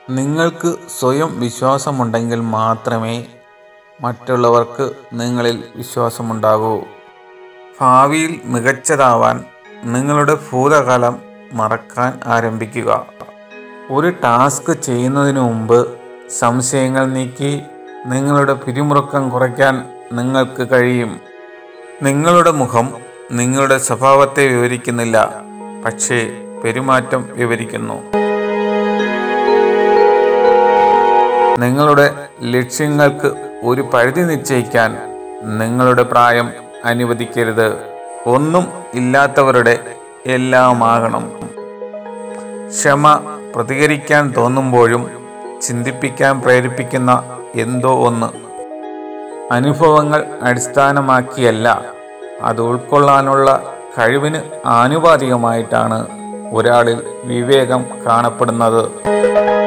നിങ്ങൾക്ക് സ്വയം വിശ്വാസമുണ്ടെങ്കിൽ മാത്രമേ മറ്റുള്ളവർക്ക് നിങ്ങളിൽ വിശ്വാസമുണ്ടാകൂ ഭാവിയിൽ മികച്ചതാവാൻ നിങ്ങളുടെ ഭൂതകാലം മറക്കാൻ ആരംഭിക്കുക ഒരു ടാസ്ക് ചെയ്യുന്നതിന് മുമ്പ് സംശയങ്ങൾ നീക്കി നിങ്ങളുടെ പിരിമുറുക്കം കുറയ്ക്കാൻ നിങ്ങൾക്ക് കഴിയും നിങ്ങളുടെ മുഖം നിങ്ങളുടെ സ്വഭാവത്തെ വിവരിക്കുന്നില്ല പക്ഷേ പെരുമാറ്റം വിവരിക്കുന്നു നിങ്ങളുടെ ലക്ഷ്യങ്ങൾക്ക് ഒരു പരിധി നിശ്ചയിക്കാൻ നിങ്ങളുടെ പ്രായം അനുവദിക്കരുത് ഒന്നും ഇല്ലാത്തവരുടെ എല്ലാമാകണം ക്ഷമ പ്രതികരിക്കാൻ തോന്നുമ്പോഴും ചിന്തിപ്പിക്കാൻ പ്രേരിപ്പിക്കുന്ന എന്തോ ഒന്ന് അനുഭവങ്ങൾ അടിസ്ഥാനമാക്കിയല്ല അത് ഉൾക്കൊള്ളാനുള്ള കഴിവിന് ആനുപാതികമായിട്ടാണ് ഒരാളിൽ വിവേകം കാണപ്പെടുന്നത്